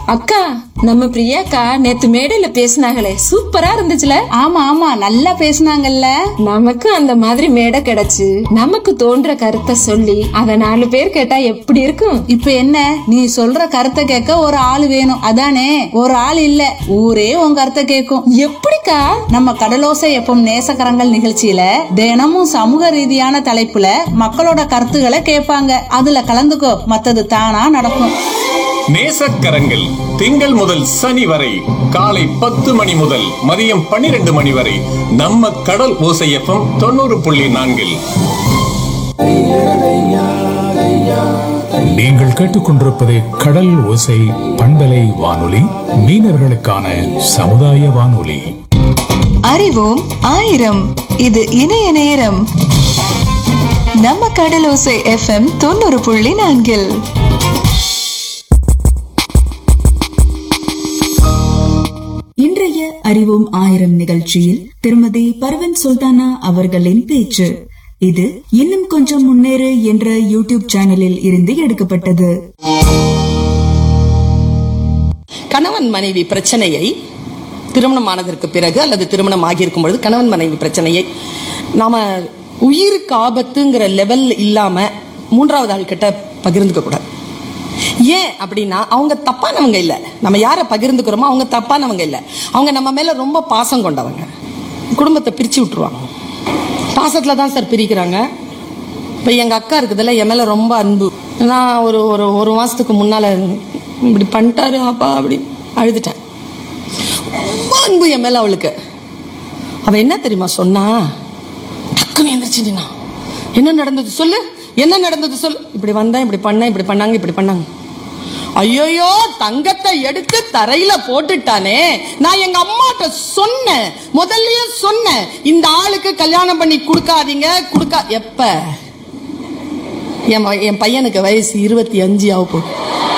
அக்கா நம்ம பிரியாக்கா நேத்து மேடையில பேசினாங்களே சூப்பரா இருந்துச்சுல ஆமா ஆமா நல்லா பேசுனாங்கல்ல நமக்கு அந்த மாதிரி மேடை கிடைச்சு நமக்கு தோன்ற கருத்தை சொல்லி அத நாலு பேர் கேட்டா எப்படி இருக்கும் இப்ப என்ன நீ சொல்ற கருத்தை கேட்க ஒரு ஆள் வேணும் அதானே ஒரு ஆள் இல்ல ஊரே உன் கருத்தை கேட்கும் எப்படிக்கா நம்ம கடலோசை எப்பம் நேசக்கரங்கள் நிகழ்ச்சியில தினமும் சமூக ரீதியான தலைப்புல மக்களோட கருத்துக்களை கேட்பாங்க அதுல கலந்துக்கோ மத்தது தானா நடக்கும் நேசக்கரங்கள் திங்கள் முதல் சனி வரை காலை பத்து மணி முதல் மதியம் பன்னிரண்டு மணி வரை நம்ம கடல் ஓசையப்பம் தொண்ணூறு புள்ளி நான்கில் நீங்கள் கேட்டுக்கொண்டிருப்பது கடல் ஓசை பண்பலை வானொலி மீனவர்களுக்கான சமுதாய வானொலி அறிவோம் ஆயிரம் இது இணைய நேரம் நம்ம கடலோசை எஃப்எம் தொண்ணூறு புள்ளி நான்கில் இன்றைய அறிவோம் ஆயிரம் நிகழ்ச்சியில் திருமதி பர்வன் சுல்தானா அவர்களின் பேச்சு இது இன்னும் கொஞ்சம் முன்னேறு என்ற யூடியூப் சேனலில் இருந்து எடுக்கப்பட்டது கணவன் மனைவி பிரச்சனையை திருமணம் ஆனதற்கு பிறகு அல்லது திருமணம் ஆகியிருக்கும் பொழுது கணவன் மனைவி பிரச்சனையை நாம உயிருக்கு ஆபத்துங்கிற லெவல் இல்லாம மூன்றாவது ஆள் கிட்ட பகிர்ந்துக்க கூடாது ஏன் அப்படின்னா அவங்க தப்பானவங்க இல்ல நம்ம யாரை பகிர்ந்துக்கிறோமோ அவங்க தப்பானவங்க இல்ல அவங்க நம்ம மேல ரொம்ப பாசம் கொண்டவங்க குடும்பத்தை பிரிச்சு விட்டுருவாங்க பாசத்துல தான் சார் பிரிக்கிறாங்க இப்போ எங்க அக்கா இருக்குதுல்ல என் மேல ரொம்ப அன்பு நான் ஒரு ஒரு ஒரு மாசத்துக்கு முன்னால இப்படி பண்ணிட்டாரு அப்பா அப்படி அழுதுட்டேன் ரொம்ப அன்பு என் மேல அவளுக்கு அவ என்ன தெரியுமா சொன்னா டக்குன்னு எந்திரிச்சு நின்னா. என்ன நடந்தது சொல்லு என்ன நடந்தது சொல்லு இப்படி வந்தேன் இப்படி பண்ணேன் இப்படி பண்ணாங்க இப்படி பண்ணாங்க ஐயோயோ தங்கத்தை எடுத்து தரையில போட்டுட்டானே நான் எங்க அம்மாட்ட சொன்னேன் முதல்லயே சொன்னேன் இந்த ஆளுக்கு கல்யாணம் பண்ணி கொடுக்காதீங்க கொடுக்கா எப்ப என் ம- என் பையனுக்கு வயசு இருபத்தி அஞ்சு ஆக போகுது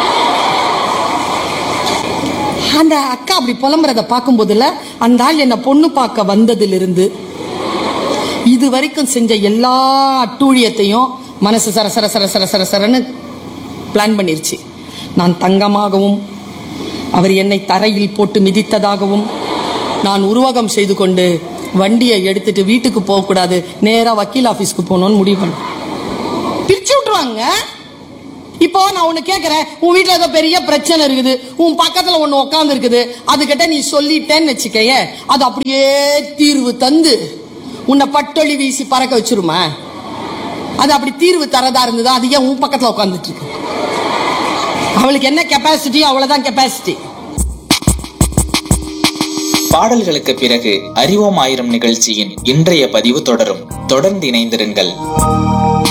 அந்த அக்கா அப்படி புலம்புறத பார்க்கும்போதுல அந்த ஆள் என்ன பொண்ணு பார்க்க வந்ததிலிருந்து இது வரைக்கும் செஞ்ச எல்லா அட்டூழியத்தையும் மனசு சர சர சர சர சர சரன்னு பிளான் பண்ணிருச்சு நான் தங்கமாகவும் அவர் என்னை தரையில் போட்டு மிதித்ததாகவும் நான் உருவகம் செய்து கொண்டு வண்டியை எடுத்துட்டு வீட்டுக்கு போகக்கூடாது நேரா வக்கீல் ஆபீஸ்க்கு போகணும்னு முடிவு பண்ணேன் பிரிச்சு விட்டுருவாங்க இப்போ நான் ஒண்ணு கேக்குறேன் உன் வீட்ல ஏதோ பெரிய பிரச்சனை இருக்குது உன் பக்கத்துல ஒண்ணு உட்கார்ந்து இருக்குது அதுகிட்ட நீ சொல்லிட்டேன்னு வச்சுக்கய அது அப்படியே தீர்வு தந்து உன்னை பட்டொளி வீசி பறக்க வச்சிருமா அது அப்படி தீர்வு தரதா இருந்ததா அது ஏன் உன் பக்கத்துல உட்கார்ந்துட்டு இருக்கு அவளுக்கு என்ன கெப்பாசிட்டி அவ்வளவுதான் கெப்பாசிட்டி பாடல்களுக்கு பிறகு அறிவோம் ஆயிரம் நிகழ்ச்சியின் இன்றைய பதிவு தொடரும் தொடர்ந்து இணைந்திருங்கள்